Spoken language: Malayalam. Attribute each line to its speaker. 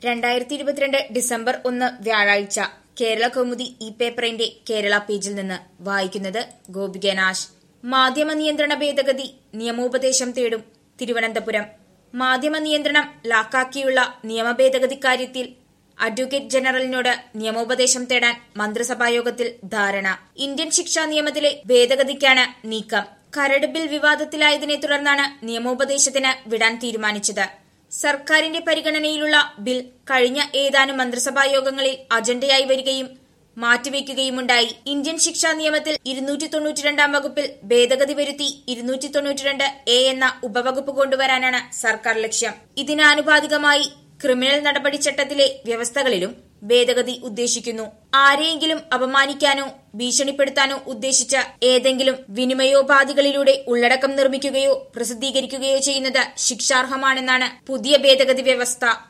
Speaker 1: രണ്ടായിരത്തി ഇരുപത്തിരണ്ട് ഡിസംബർ ഒന്ന് വ്യാഴാഴ്ച കേരള കൗമുദി ഇ പേപ്പറിന്റെ കേരള പേജിൽ നിന്ന് വായിക്കുന്നത് ഗോപികനാശ് മാധ്യമ നിയന്ത്രണ ഭേദഗതി നിയമോപദേശം തേടും തിരുവനന്തപുരം മാധ്യമ നിയന്ത്രണം ലാക്കാക്കിയുള്ള നിയമ ഭേദഗതി കാര്യത്തിൽ അഡ്വക്കേറ്റ് ജനറലിനോട് നിയമോപദേശം തേടാൻ മന്ത്രിസഭായോഗത്തിൽ ധാരണ ഇന്ത്യൻ ശിക്ഷാ നിയമത്തിലെ ഭേദഗതിക്കാണ് നീക്കം കരട് ബിൽ വിവാദത്തിലായതിനെ തുടർന്നാണ് നിയമോപദേശത്തിന് വിടാൻ തീരുമാനിച്ചത് സർക്കാരിന്റെ പരിഗണനയിലുള്ള ബിൽ കഴിഞ്ഞ ഏതാനും മന്ത്രിസഭാ യോഗങ്ങളിൽ അജണ്ടയായി വരികയും മാറ്റിവെക്കുകയുമുണ്ടായി ഇന്ത്യൻ ശിക്ഷാ നിയമത്തിൽ ഇരുന്നൂറ്റി തൊണ്ണൂറ്റിരണ്ടാം വകുപ്പിൽ ഭേദഗതി വരുത്തി ഇരുന്നൂറ്റി തൊണ്ണൂറ്റിരണ്ട് എ എന്ന ഉപവകുപ്പ് കൊണ്ടുവരാനാണ് സർക്കാർ ലക്ഷ്യം ഇതിനാനുപാതികമായി ക്രിമിനൽ നടപടിച്ചട്ടത്തിലെ വ്യവസ്ഥകളിലും ഭേദഗതി ഉദ്ദേശിക്കുന്നു ആരെയെങ്കിലും അപമാനിക്കാനോ ഭീഷണിപ്പെടുത്താനോ ഉദ്ദേശിച്ച ഏതെങ്കിലും വിനിമയോപാധികളിലൂടെ ഉള്ളടക്കം നിർമ്മിക്കുകയോ പ്രസിദ്ധീകരിക്കുകയോ ചെയ്യുന്നത് ശിക്ഷാർഹമാണെന്നാണ് പുതിയ ഭേദഗതി വ്യവസ്ഥ